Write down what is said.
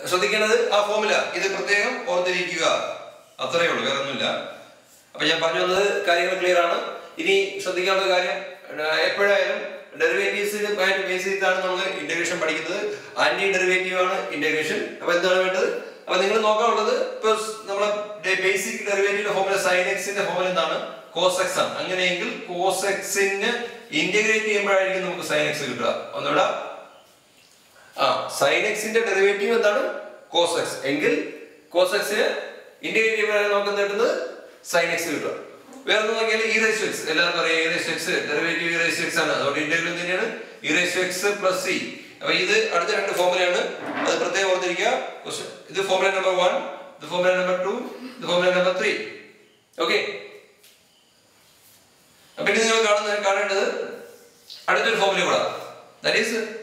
ശ്രദ്ധിക്കേണ്ടത് ആ ഫോമുല ഇത് പ്രത്യേകം ഓർത്തിരിക്കുക അത്രയേ ഉള്ളൂ വേറെ ഒന്നുമില്ല അപ്പൊ ഞാൻ പറഞ്ഞു വന്നത് കാര്യങ്ങൾ ക്ലിയർ ആണ് ഇനി ശ്രദ്ധിക്കാനുള്ള കാര്യം ഏർ, എപ്പോഴായാലും ഡെറിവേറ്റീവ്സിന് ബേസ് ചെയ്തിട്ടാണ് നമ്മൾ ഇന്റഗ്രേഷൻ പഠിക്കുന്നത് ആന്റി ഡെറിവേറ്റീവ് ആണ് ഇന്റഗ്രേഷൻ അപ്പൊ എന്താണ് വേണ്ടത് അപ്പൊ നിങ്ങൾ നോക്കാനുള്ളത് ഇപ്പൊ നമ്മളെ ബേസിക് ഡെറിവേറ്റീവിന്റെ ഫോമുല സൈൻ എക്സിന്റെ ഫോമുല എന്താണ് കോസ് എക്സ് ആണ് അങ്ങനെയെങ്കിൽ കോസ് എക്സിന് ഇന്റഗ്രേറ്റ് ചെയ്യുമ്പോഴായിരിക്കും നമുക്ക് സൈൻ എക്സ് കിട്ടുക ഒന്നുകൂടെ ആ സൈൻ എക്സിന്റെ ഡെറിവേറ്റീവ് എന്താണ് കോസ് എക്സ് എങ്കിൽ കോസ് എക്സിന് ഇന്റഗ്രേറ്റ് ചെയ്യുമ്പോഴാണ് നമുക്ക് എന്ത് കിട്ടുന്നത് സൈൻ എക്സ് കിട്ടുക വേറെ ഒന്ന് നോക്കിയാൽ ഇ റേസ് എക്സ് എല്ലാവർക്കും അറിയാം e raise x derivative e raise x ആണ് അതുകൊണ്ട് ഇന്റഗ്രൽ തന്നെയാണ് e raise x plus c അപ്പൊ ഇത് അടുത്ത രണ്ട് ഫോമുലയാണ് അത് പ്രത്യേകം ഓർത്തിരിക്കുക Question. ഇത് ഫോമുല നമ്പർ വൺ ഇത് ഫോമുല നമ്പർ ടു ഇത് ഫോമുല നമ്പർ ത്രീ ഓക്കെ അപ്പൊ ഇനി നിങ്ങൾ കാണുന്ന കാണേണ്ടത് അടുത്തൊരു ഫോമുല കൂടാ ദാറ്റ് ഈസ്